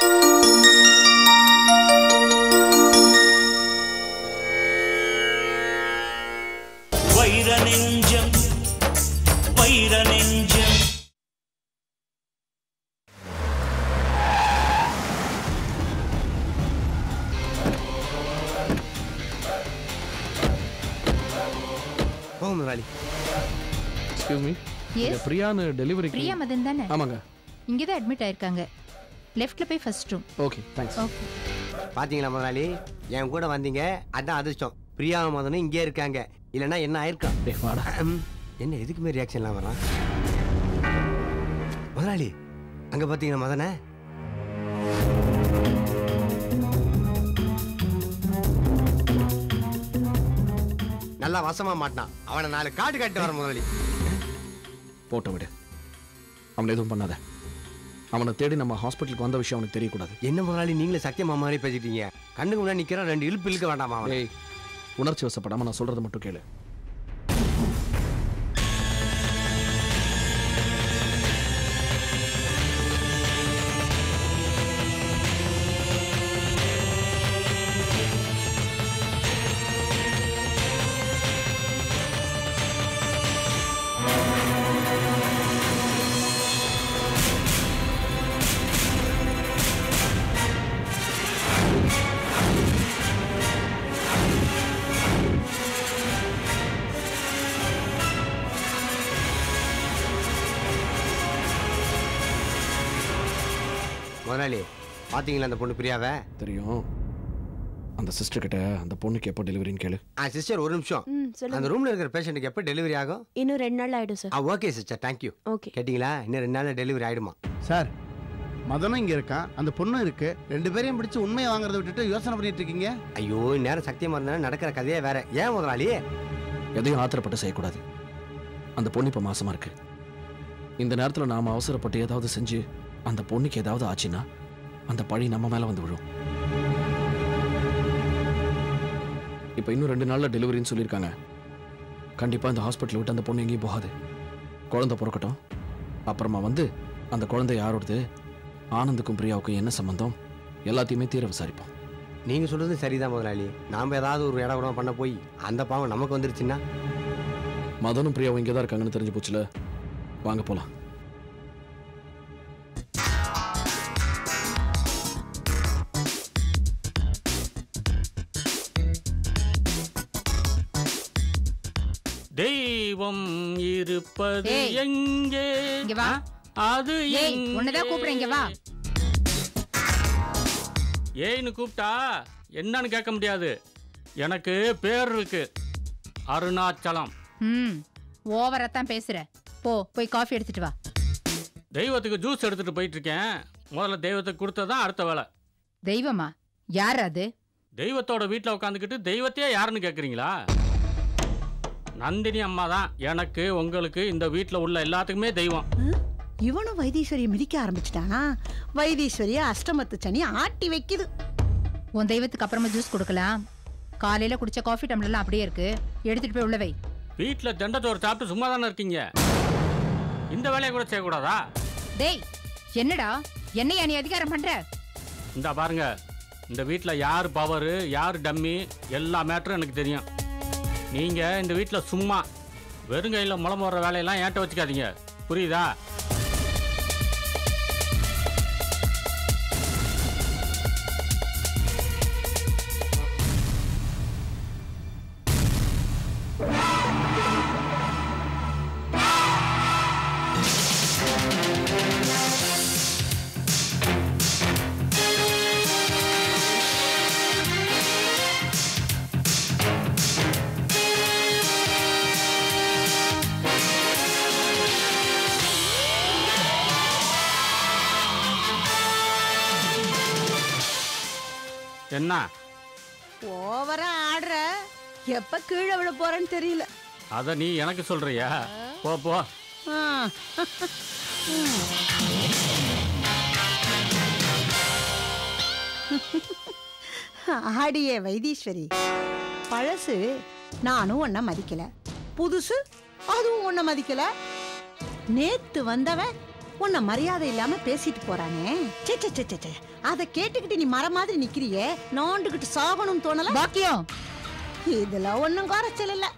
வைர நெஞ்சம் வைர நெஞ்சம் போகும் முதலாளி எக்ஸ்கியூஸ் மீ Yes. பிரியான்னு டெலிவரிக்கு பிரியா மதன் தானே ஆமாங்க இங்கே தான் அட்மிட் ஆயிருக்காங்க லெஃப்ட்ல போய் first room okay thanks okay பாத்தீங்களா முதலாளி என் கூட வந்தீங்க அதான் அதிர்ஷ்டம் பிரியா மதனும் இங்கே இருக்காங்க இல்லைன்னா என்ன ஆயிருக்கும் டேய் வாடா அம், என்ன எதுக்குமே ரியாக்ஷன்லாம் வரான் முதலாளி அங்க பாத்தீங்களா மதனை நல்லா வசமா மாட்டான் அவனை நாலு காட்டு காட்டு வர முதலாளி போட்ட விடு அவனை எதுவும் பண்ணாத அவனை தேடி நம்ம ஹாஸ்பிட்டலுக்கு வந்த விஷயம் அவனுக்கு தெரியக்கூடாது என்ன முதலாளி நீங்களே சத்தியமா மாதிரி பேசிட்டீங்க கண்ணுக்கு முன்னாடி நிக்கிறான் ரெண்டு இழுப்பு இழுக்க வேண்டாமா அவனை டேய் உணர்ச்சி வசப்படாம நான் சொல்றதை மட்டும் கேளு முதலாளி பாத்தீங்களா அந்த பொண்ணு பிரியாவை தெரியும் அந்த சிஸ்டர் கிட்ட அந்த பொண்ணுக்கு எப்போ டெலிவரின்னு கேளு ஆ சிஸ்டர் ஒரு நிமிஷம் ம் சொல்லுங்க அந்த ரூம்ல இருக்கிற பேஷண்ட்டுக்கு எப்போ டெலிவரி ஆகும் இன்னும் ரெண்டு நாள் ஆயிடும் சார் ஆ ஓகே சிஸ்டர் தேங்க்யூ ஓகே கேட்டிங்களா இன்னும் ரெண்டு நாள்ல டெலிவரி ஆயிடுமா சார் மதனும் இங்க இருக்கான் அந்த பொண்ணும் இருக்கு ரெண்டு பேரையும் பிடிச்சு உண்மையை வாங்குறத விட்டுட்டு யோசனை பண்ணிட்டு இருக்கீங்க ஐயோ நேரம் சத்தியமா இருந்தா நடக்கிற கதையே வேற ஏன் முதலாளி எதையும் ஆத்திரப்பட்டு செய்யக்கூடாது அந்த பொண்ணு இப்போ மாசமா இருக்கு இந்த நேரத்தில் நாம அவசரப்பட்டு ஏதாவது செஞ்சு அந்த பொண்ணுக்கு ஏதாவது ஆச்சுன்னா அந்த பழி நம்ம மேல வந்து விழும் இப்போ இன்னும் ரெண்டு நாள்ல டெலிவரின்னு சொல்லியிருக்காங்க கண்டிப்பா இந்த ஹாஸ்பிட்டல் விட்டு அந்த பொண்ணு எங்கேயும் போகாது குழந்தை பிறக்கட்டும் அப்புறமா வந்து அந்த குழந்தை யாரோடது ஆனந்துக்கும் பிரியாவுக்கும் என்ன சம்பந்தம் எல்லாத்தையுமே தீர விசாரிப்போம் நீங்க சொல்றது சரிதான் முதலாளி நாம ஏதாவது ஒரு இடம் கூட பண்ண போய் அந்த பாவம் நமக்கு வந்துருச்சுன்னா மதனும் பிரியாவும் இங்கே தான் இருக்காங்கன்னு தெரிஞ்சு போச்சுல வாங்க போலாம் தெய்வம் இருப்பது ஏய், எங்கே இங்க வா. ஆ, அது ஏய் எங்கே? உன்னதான் கூப்பிடுறேன் இங்க வா ஏய்னு கூப்பிட்டா என்னன்னு கேட்க முடியாது எனக்கு பேர் இருக்கு அருணாச்சலம் ம் ஓவரா தான் பேசுற போ போய் காஃபி எடுத்துட்டு வா தெய்வத்துக்கு ஜூஸ் எடுத்துட்டு போயிட்டு இருக்கேன் முதல்ல தெய்வத்துக்கு கொடுத்ததான் அடுத்த வேலை தெய்வமா யார் அது தெய்வத்தோட வீட்டில் உட்காந்துக்கிட்டு தெய்வத்தையே யாருன்னு கேட்குறீங்களா நந்தினி அம்மா தான் எனக்கு உங்களுக்கு இந்த வீட்டில் உள்ள எல்லாத்துக்குமே தெய்வம் இவனும் வைத்தீஸ்வரியை மிதிக்க ஆரம்பிச்சிட்டானா வைத்தீஸ்வரிய அஷ்டமத்து சனி ஆட்டி வைக்குது உன் தெய்வத்துக்கு அப்புறமா ஜூஸ் கொடுக்கலாம் காலையில குடிச்ச காஃபி டம்ளர்லாம் அப்படியே இருக்கு எடுத்துட்டு போய் உள்ள வை வீட்டில் தெண்டத்தோறு சாப்பிட்டு சும்மா தானே இருக்கீங்க இந்த வேலையை கூட செய்யக்கூடாதா டேய் என்னடா என்னையா நீ அதிகாரம் பண்ற இந்த பாருங்க இந்த வீட்டில் யார் பவரு யார் டம்மி எல்லா மேட்டரும் எனக்கு தெரியும் நீங்கள் இந்த வீட்டில் சும்மா வெறுங்கையில் முளம் வர்ற வேலையெல்லாம் ஏன்ட்ட வச்சுக்காதீங்க புரியுதா என்ன ஓவரா ஆடுற எப்ப கீழே விழ போறேன்னு தெரியல அதை நீ எனக்கு சொல்றியா போ போ ஆ. ஆடியே வைத்தீஸ்வரி பழசு நானும் உன்னை மதிக்கல புதுசு அதுவும் உன்னை மதிக்கல நேத்து வந்தவன் உன்னை மரியாதை இல்லாம பேசிட்டு போறானே சே சே சே, சே சே அதை கேட்டுக்கிட்டு நீ மர மாதிரி நிக்கிறியே நோண்டுகிட்டு சாகணும்னு தோணல பாக்கியம் இதுல ஒண்ணும் குறைச்சல் இல்ல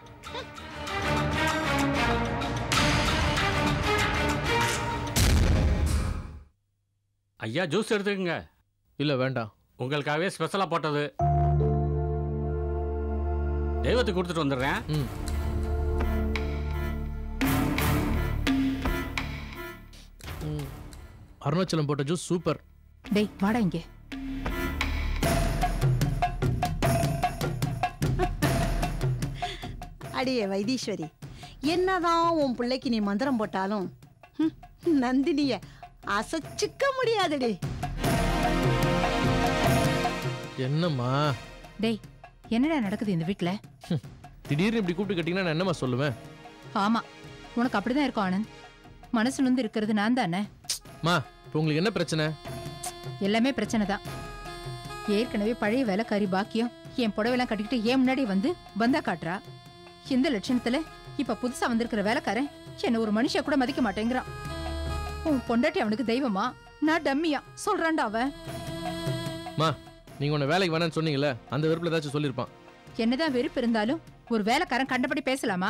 ஐயா ஜூஸ் எடுத்துக்கங்க இல்லை வேண்டாம் உங்களுக்காகவே ஸ்பெஷலாக போட்டது தெய்வத்துக்கு கொடுத்துட்டு வந்துடுறேன் ம் ம். அருணாச்சலம் போட்ட ஜூஸ் சூப்பர் டேய் வாடா இங்க அடியே வைத்தீஸ்வரி என்னதான் உன் பிள்ளைக்கு நீ மந்திரம் போட்டாலும் ஹம், நந்தினிய அசைச்சுக்க முடியாதுடி என்னம்மா டேய் என்னடா நடக்குது இந்த வீட்ல திடீர்னு இப்படி கூப்பிட்டு கேட்டிங்கன்னா நான் என்னம்மா சொல்லுவேன் ஆமா உனக்கு அப்படிதான் இருக்கும் ஆனந்த் மனசு நொந்து இருக்கிறது நான் தானே மா இப்போ உங்களுக்கு என்ன பிரச்சனை எல்லாமே பிரச்சனை தான் ஏற்கனவே பழைய வேலைக்காரி பாக்கியம் என் புடவைலாம் கட்டிக்கிட்டு ஏன் முன்னாடி வந்து பந்தா காட்டுறா இந்த லட்சணத்துல இப்ப புதுசா வந்திருக்கிற வேலைக்காரன் என்ன ஒரு மனுஷ கூட மதிக்க மாட்டேங்கிறான் உன் பொண்டாட்டி அவனுக்கு தெய்வமா நான் டம்மியா சொல்றான்டா அவன் மா நீங்கள் உன்னை வேலைக்கு வேணாம்னு சொன்னீங்கல்ல அந்த வெறுப்பில் ஏதாச்சும் சொல்லியிருப்பான் என்னதான் வெறுப்பு இருந்தாலும் ஒரு வேலைக்காரன் கண்டபடி பேசலாமா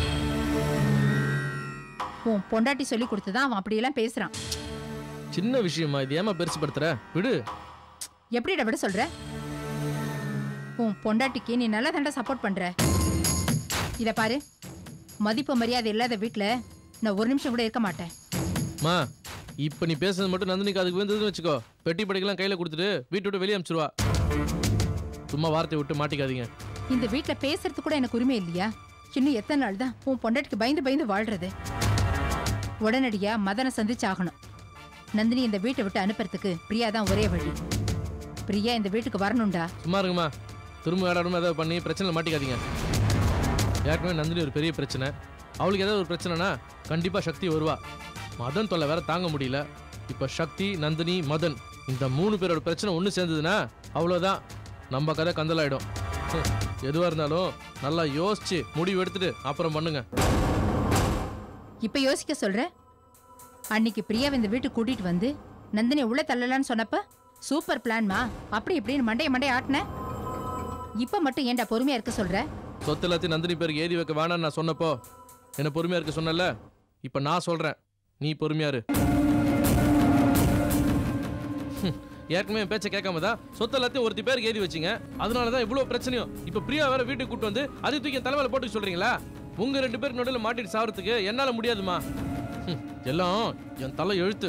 உன் பொண்டாட்டி சொல்லி கொடுத்துதான் அவன் அப்படியெல்லாம் பேசுறான் சின்ன விஷயமா இது ஏமா பெருசுப்படுத்துற விடு எப்படிடா விட சொல்ற உன் பொண்டாட்டிக்கு நீ நல்லா தாண்டா சப்போர்ட் பண்ற இத பாரு மதிப்பு மரியாதை இல்லாத வீட்ல நான் ஒரு நிமிஷம் கூட இருக்க மாட்டேன் மா இப்போ நீ பேசுறது மட்டும் நந்தினிக்கு அதுக்கு வந்ததுன்னு வச்சுக்கோ பெட்டி படிக்கலாம் கையில் கொடுத்துட்டு வீட்டை விட்டு வெளியே அனுப்பிச்சிருவா சும்மா வார்த்தை விட்டு மாட்டிக்காதீங்க இந்த வீட்ல பேசுறதுக்கு கூட எனக்கு உரிமை இல்லையா இன்னும் எத்தனை நாள் தான் உன் பொண்டாட்டிக்கு பயந்து பயந்து வாழ்றது உடனடியா மதனை சந்திச்சாகணும் நந்தினி இந்த வீட்டை விட்டு அனுப்புறதுக்கு பிரியா தான் ஒரே வழி பிரியா இந்த வீட்டுக்கு வரணும்டா சும்மா இருங்கம்மா திரும்ப விளையாடாம ஏதாவது பண்ணி பிரச்சனை மாட்டிக்காதீங்க ஏற்கனவே நந்தினி ஒரு பெரிய பிரச்சனை அவளுக்கு ஏதாவது ஒரு பிரச்சனைனா கண்டிப்பாக சக்தி வருவா மதன் தொல்லை வேற தாங்க முடியல இப்போ சக்தி நந்தினி மதன் இந்த மூணு பேரோட பிரச்சனை ஒன்று சேர்ந்ததுன்னா அவ்வளோதான் நம்ம கதை கந்தலாயிடும் எதுவாக இருந்தாலும் நல்லா யோசிச்சு முடிவு எடுத்துட்டு அப்புறம் பண்ணுங்க இப்ப யோசிக்க சொல்ற அன்னைக்கு பிரியாவை இந்த வீட்டுக்கு கூட்டிட்டு வந்து நந்தினி உள்ள தள்ளலான்னு சொன்னப்ப சூப்பர் பிளான்மா அப்படி இப்படின்னு மண்டைய மண்டைய ஆட்டின இப்ப மட்டும் ஏன்டா பொறுமையா இருக்க சொல்ற சொத்து எல்லாத்தையும் நந்தினி பேருக்கு ஏறி வைக்க வேணாம்னு நான் சொன்னப்போ என்ன பொறுமையா இருக்க சொன்னல இப்போ நான் சொல்றேன் நீ பொறுமையா இரு ஹம், ஏற்கனவே என் பேச்சை கேட்காம தான் சொத்து எல்லாத்தையும் ஒருத்தி பேருக்கு ஏறி வச்சிங்க அதனால தான் இவ்வளோ பிரச்சனையும் இப்போ பிரியா வேற வீட்டுக்கு கூட்டு வந்து அதை தூக்கி என் தலைமையில போட்டு சொல்றீங்களா உங்க ரெண்டு பேருக்கு நடுவில் மாட்டிட்டு சாவறதுக்கு என்னால முடியாதுமா ஹம், எல்லாம் என் தலை எழுத்து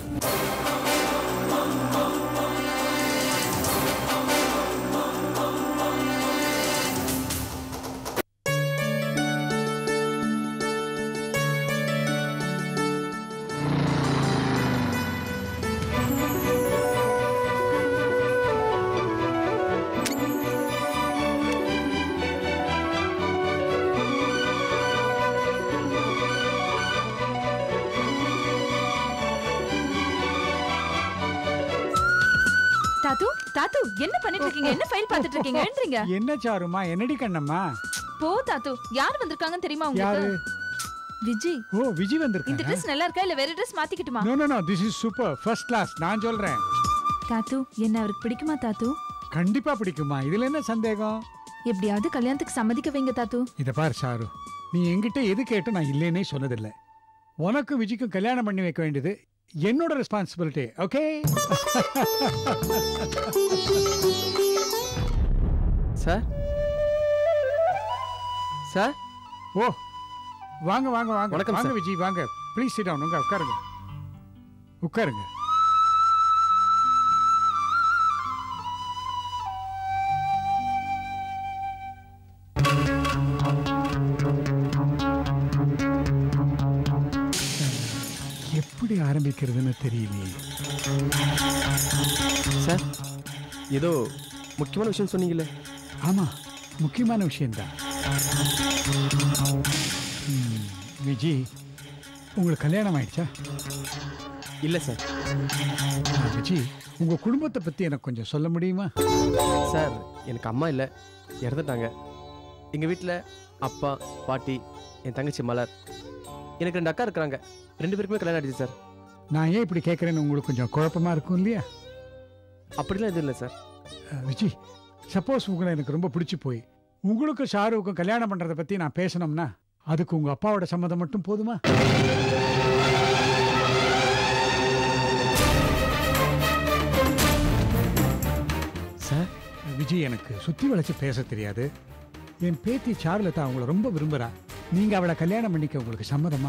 தாத்து தாத்து என்ன பண்ணிட்டு இருக்கீங்க என்ன ஃபைல் பார்த்துட்டு இருக்கீங்க எழுந்துறீங்க என்ன சாருமா என்னடி கண்ணம்மா போ தாத்து யார் வந்திருக்காங்கன்னு தெரியுமா யாரு உங்களுக்கு விஜய் ஓ விஜய் இந்த வந்திருக்காங்க ட்ரெஸ் நல்லா இருக்கா இல்ல வேற ட்ரெஸ் மாத்திக்கிட்டுமா no no no this is super first class நான் சொல்றேன் தாத்து என்ன அவருக்கு பிடிக்குமா தாத்து கண்டிப்பா பிடிக்குமா இதுல என்ன சந்தேகம் எப்படியாவது கல்யாணத்துக்கு சம்மதிக்க வைங்க தாத்து இத பார் சாரு நீ என்கிட்ட எது கேட்டு நான் இல்லைன்னே சொன்னதில்லை உனக்கும் விஜய்க்கும் கல்யாணம் பண்ணி வைக்க வேண்டியது என்னோட ரெஸ்பான்சிபிலிட்டி ஓகே சார் சார் ஓ வாங்க வாங்க வாங்க வணக்கம், வாங்க சார். விஜய் வாங்க ப்ளீஸ் சிட் டவுன் உங்க உட்காருங்க உட்காருங்க எப்படி ஆரம்பிக்கிறதுன்னு தெரியலையே சார் ஏதோ முக்கியமான விஷயம் சொன்னீங்களே ஆமா முக்கியமான விஷயம்தான் ம், விஜய் உங்களுக்கு கல்யாணம் ஆயிடுச்சா இல்லை சார் ஆ, விஜய் உங்க குடும்பத்தை பத்தி எனக்கு கொஞ்சம் சொல்ல முடியுமா சார் எனக்கு அம்மா இல்லை இறந்துட்டாங்க எங்கள் வீட்டில் அப்பா பாட்டி என் தங்கச்சி மலர் எனக்கு ரெண்டு அக்கா இருக்கிறாங்க ரெண்டு பேருக்குமே கல்யாணம் ஆயிடுச்சு சார் நான் ஏன் இப்படி கேட்குறேன்னு உங்களுக்கு கொஞ்சம் குழப்பமா இருக்கும் இல்லையா அப்படிலாம் எதுவும் இல்லை சார் அஹ், விஜய் சப்போஸ் உங்களை எனக்கு ரொம்ப பிடிச்சி போய் உங்களுக்கும் ஷாருக்கும் கல்யாணம் பண்ணுறதை பற்றி நான் பேசணும்னா அதுக்கு உங்கள் அப்பாவோட சம்மதம் மட்டும் போதுமா சார் விஜய் எனக்கு சுற்றி வளைச்சு பேச தெரியாது என் பேத்தி சாருலதா அவங்கள ரொம்ப விரும்புகிறா நீங்கள் அவளை கல்யாணம் பண்ணிக்க உங்களுக்கு சம்மதமா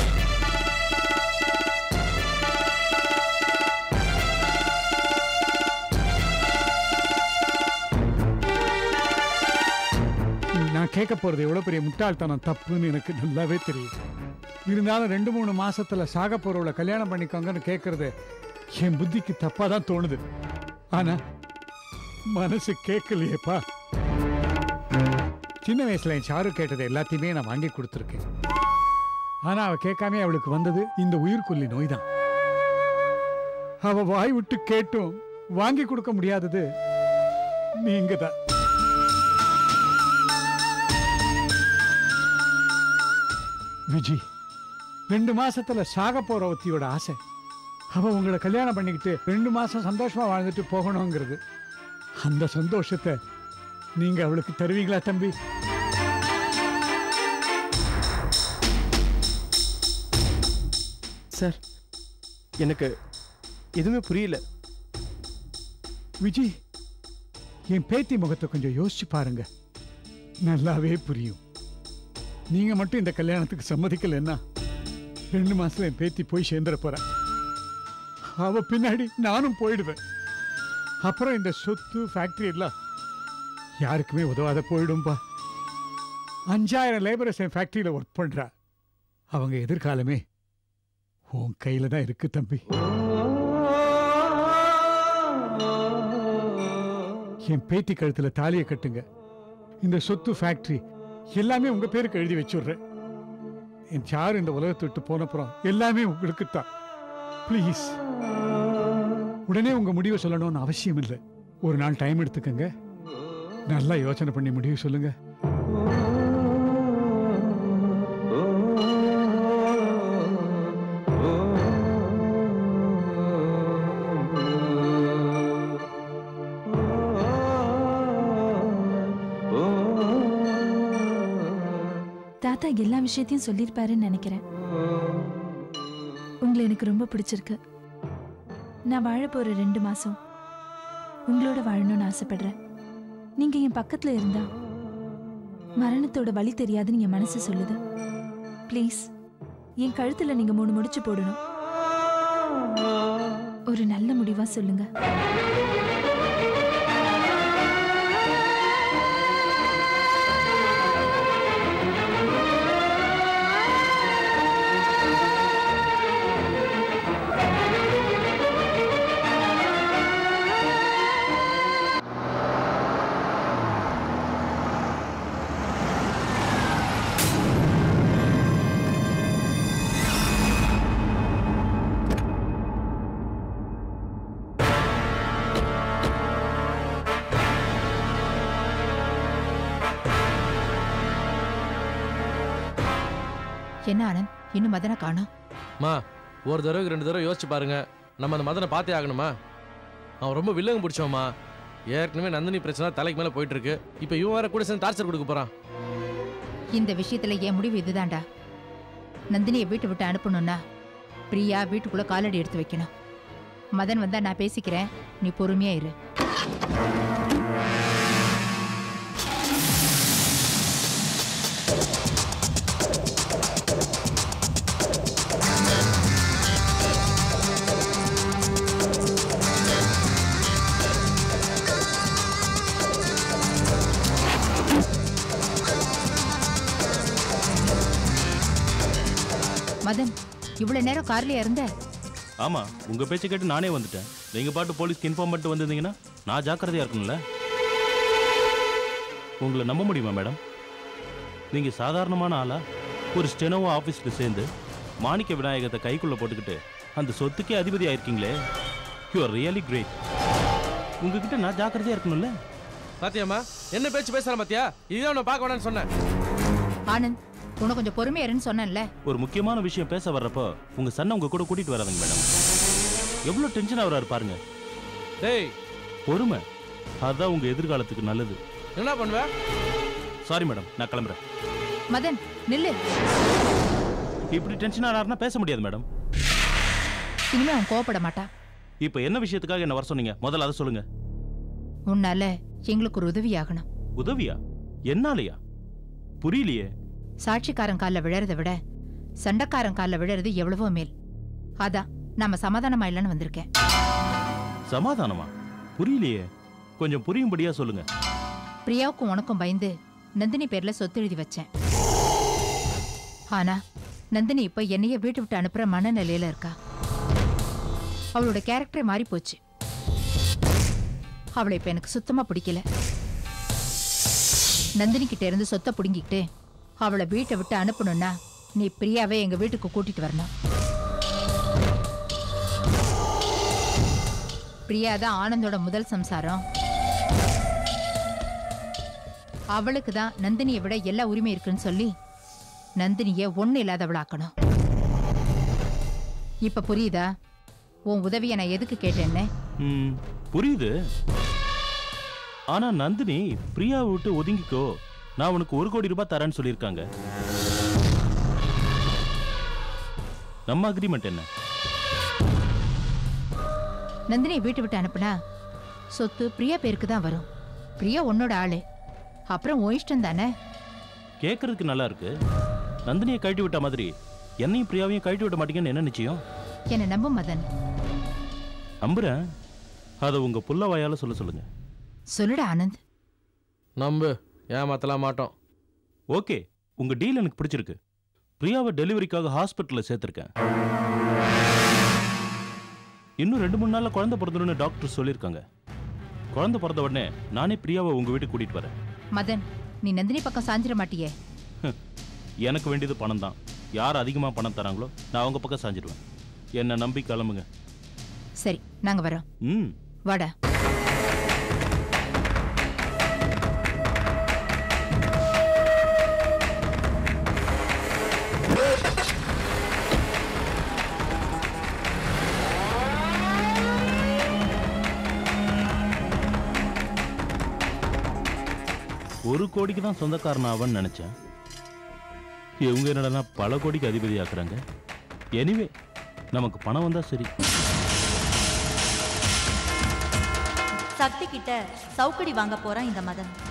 நான் கேட்க போறது எவ்வளவு பெரிய முட்டாள்தனம் தப்புன்னு எனக்கு நல்லாவே தெரியும் இருந்தாலும் ரெண்டு மூணு மாசத்துல சாக போறவளை கல்யாணம் பண்ணிக்கோங்கன்னு கேட்கறது என் புத்திக்கு தப்பா தான் தோணுது ஆனா மனசு கேட்கலையேப்பா சின்ன வயசுல என் சாரு கேட்டது எல்லாத்தையுமே நான் வாங்கி கொடுத்துருக்கேன் ஆனா அவ கேட்காம அவளுக்கு வந்தது இந்த உயிர்கொல்லி நோய் தான் அவ வாய் விட்டு கேட்டும் வாங்கி கொடுக்க முடியாதது நீங்க தான் விஜி ரெண்டு மாசத்துல சாக போற ஒத்தியோட ஆசை அவ உங்களை கல்யாணம் பண்ணிக்கிட்டு ரெண்டு மாசம் சந்தோஷமா வாழ்ந்துட்டு போகணுங்கிறது அந்த சந்தோஷத்தை நீங்க அவளுக்கு தருவீங்களா தம்பி சார் எனக்கு எதுவுமே புரியல விஜி என் பேத்தி முகத்தை கொஞ்சம் யோசிச்சு பாருங்க நல்லாவே புரியும் நீங்க மட்டும் இந்த கல்யாணத்துக்கு சம்மதிக்கலைன்னா ரெண்டு மாசத்துல என் பேத்தி போய் சேர்ந்துட போறா அவ பின்னாடி நானும் போயிடுவேன் அப்புறம் இந்த சொத்து ஃபேக்டரி எல்லாம் யாருக்குமே உதவாத போயிடும்பா அஞ்சாயிரம் லேபரர்ஸ் என் ஃபேக்டரியில ஒர்க் பண்றா அவங்க எதிர்காலமே உன் கையில தான் இருக்கு தம்பி என் பேத்தி கழுத்துல தாலியை கட்டுங்க இந்த சொத்து ஃபேக்டரி எல்லாமே உங்க பேருக்கு எழுதி வச்சுடுறேன் என் சாரு இந்த உலகத்தை விட்டு போனப்புறம் எல்லாமே உங்களுக்கு தான் ப்ளீஸ் உடனே உங்க முடிவை சொல்லணும்னு அவசியம் இல்லை ஒரு நாள் டைம் எடுத்துக்கங்க நல்லா யோசனை பண்ணி முடிவு சொல்லுங்க தாத்தா எல்லா விஷயத்தையும் சொல்லியிருப்பாருன்னு நினைக்கிறேன் உங்களை எனக்கு ரொம்ப பிடிச்சிருக்கு நான் வாழ போற ரெண்டு மாசம் உங்களோட வாழணும்னு ஆசைப்படுறேன் நீங்க என் பக்கத்துல இருந்தா மரணத்தோட வழி தெரியாதுன்னு என் மனசு சொல்லுது ப்ளீஸ் என் கழுத்துல நீங்க மூணு முடிச்சு போடணும் ஒரு நல்ல முடிவா சொல்லுங்க என்ன ஆனந்த் இன்னும் மதனை காணோம் மா ஒரு தடவைக்கு ரெண்டு தடவை யோசிச்சு பாருங்க நம்ம அந்த மதனை பார்த்தே ஆகணுமா அவன் ரொம்ப வில்லங்க பிடிச்சவமா ஏற்கனவே நந்தினி பிரச்சனை தலைக்கு மேலே போயிட்டு இருக்கு இப்போ இவன் வேற கூட சேர்ந்து டார்ச்சர் கொடுக்க போறான் இந்த விஷயத்துல என் முடிவு இதுதான்டா நந்தினியை வீட்டு விட்டு அனுப்பணும்னா பிரியா வீட்டுக்குள்ள காலடி எடுத்து வைக்கணும் மதன் வந்தா நான் பேசிக்கிறேன் நீ பொறுமையா இரு மதன் இவ்வளவு நேரம் கார்லயா இருந்த ஆமா உங்க பேச்சை கேட்டு நானே வந்துட்டேன் நீங்க பாட்டு போலீஸ்க்கு இன்ஃபார்ம் பண்ணிட்டு வந்திருந்தீங்கன்னா நான் ஜாக்கிரதையா இருக்கணும்ல உங்களை நம்ப முடியுமா மேடம் நீங்க சாதாரணமான ஆளா ஒரு ஸ்டெனோவா ஆபீஸ்ல சேர்ந்து மாணிக்க விநாயகத்தை கைக்குள்ள போட்டுக்கிட்டு அந்த சொத்துக்கே அதிபதி ஆயிருக்கீங்களே யூ ஆர் ரியலி கிரேட் உங்ககிட்ட நான் ஜாக்கிரதையா இருக்கணும்ல பாத்தியாம்மா என்ன பேச்சு பேசுறான் பாத்தியா இதுதான் நான் பார்க்க வேணாம்னு சொன்னேன் ஆனந்த் உனக்கு கொஞ்சம் பொறுமையா இருன்னு சொன்னேன்ல ஒரு முக்கியமான விஷயம் பேச வர்றப்போ உங்க சன்னை உங்க கூட கூட்டிட்டு வராதுங்க மேடம் எவ்வளவு டென்ஷன் ஆகுறாரு பாருங்க டேய் பொறுமை அதான் உங்க எதிர்காலத்துக்கு நல்லது என்ன பண்ணுவ சாரி மேடம் நான் கிளம்புறேன் மதன் நில்லு இப்படி டென்ஷன் ஆனாருன்னா பேச முடியாது மேடம் இனிமே அவன் கோவப்பட மாட்டான் இப்போ என்ன விஷயத்துக்காக என்ன வர சொன்னீங்க முதல்ல அதை சொல்லுங்க உன்னால எங்களுக்கு ஒரு உதவி ஆகணும் உதவியா என்னாலயா புரியலையே சாட்சிக்காரன் கால்ல விழறத விட சண்டைக்காரன் கால்ல விழறது எவ்வளவோ மேல் அதான் நாம சமாதானமா இல்லைன்னு வந்திருக்கேன் சமாதானமா புரியலையே கொஞ்சம் புரியும்படியா சொல்லுங்க பிரியாவுக்கும் உனக்கும் பயந்து நந்தினி பேர்ல சொத்து எழுதி வச்சேன் ஆனா நந்தினி இப்ப என்னைய வீட்டு விட்டு அனுப்புற மனநிலையில இருக்கா அவளோட கேரக்டரே மாறி போச்சு அவளை இப்ப எனக்கு சுத்தமா பிடிக்கல நந்தினி கிட்ட இருந்து சொத்தை புடுங்கிக்கிட்டு அவளை வீட்டை விட்டு அனுப்பணும்னா நீ பிரியாவை எங்க வீட்டுக்கு கூட்டிட்டு வரணும் பிரியா தான் ஆனந்தோட முதல் சம்சாரம் அவளுக்கு தான் நந்தினியை விட எல்லா உரிமை இருக்குன்னு சொல்லி நந்தினிய ஒண்ணு இல்லாதவளாக்கணும் இப்ப புரியுதா உன் உதவியை நான் எதுக்கு கேட்டேன்னு ம், புரியுது ஆனா நந்தினி பிரியாவை விட்டு ஒதுங்கிக்கோ நான் உனக்கு ஒரு கோடி ரூபாய் தரேன்னு சொல்லியிருக்காங்க நம்ம அக்ரிமெண்ட் என்ன நந்தினியை வீட்டை விட்டு அனுப்புனா சொத்து பிரியா பேருக்கு தான் வரும் பிரியா உன்னோட ஆளு அப்புறம் உன் இஷ்டம் தானே கேட்கறதுக்கு நல்லா இருக்கு நந்தினியை கழட்டி விட்ட மாதிரி என்னையும் பிரியாவையும் கழட்டி விட மாட்டீங்கன்னு என்ன நிச்சயம் என்னை நம்பு மதன் நம்புறேன் அதை உங்க புள்ள வாயால சொல்ல சொல்லுங்க சொல்லுடா ஆனந்த் நம்பு ஏமாத்தலாம் மாட்டோம் ஓகே உங்க டீல் எனக்கு பிடிச்சிருக்கு பிரியாவை டெலிவரிக்காக ஹாஸ்பிட்டல்ல சேர்த்திருக்கேன் இன்னும் ரெண்டு மூணு நாள்ல குழந்தை பிறந்துடும் டாக்டர் சொல்லியிருக்காங்க குழந்தை பிறந்த உடனே நானே பிரியாவை உங்க வீட்டுக்கு கூட்டிட்டு வரேன் மதன் நீ நந்தினி பக்கம் சாஞ்சிட மாட்டியே எனக்கு வேண்டியது பணம் தான் யார் அதிகமாக பணம் தராங்களோ நான் அவங்க பக்கம் சாஞ்சிடுவேன் என்னை நம்பி கிளம்புங்க சரி நாங்க வரோம் ம் வாடா ஒரு கோடிக்கு தான் சொந்தக்காரன் ஆவன்னு நினைச்சேன் இவங்க என்னடா பல கோடிக்கு அதிபதி ஆக்குறாங்க எனிவே நமக்கு பணம் வந்தா சரி சக்தி கிட்ட சவுக்கடி வாங்க போறான் இந்த மதன்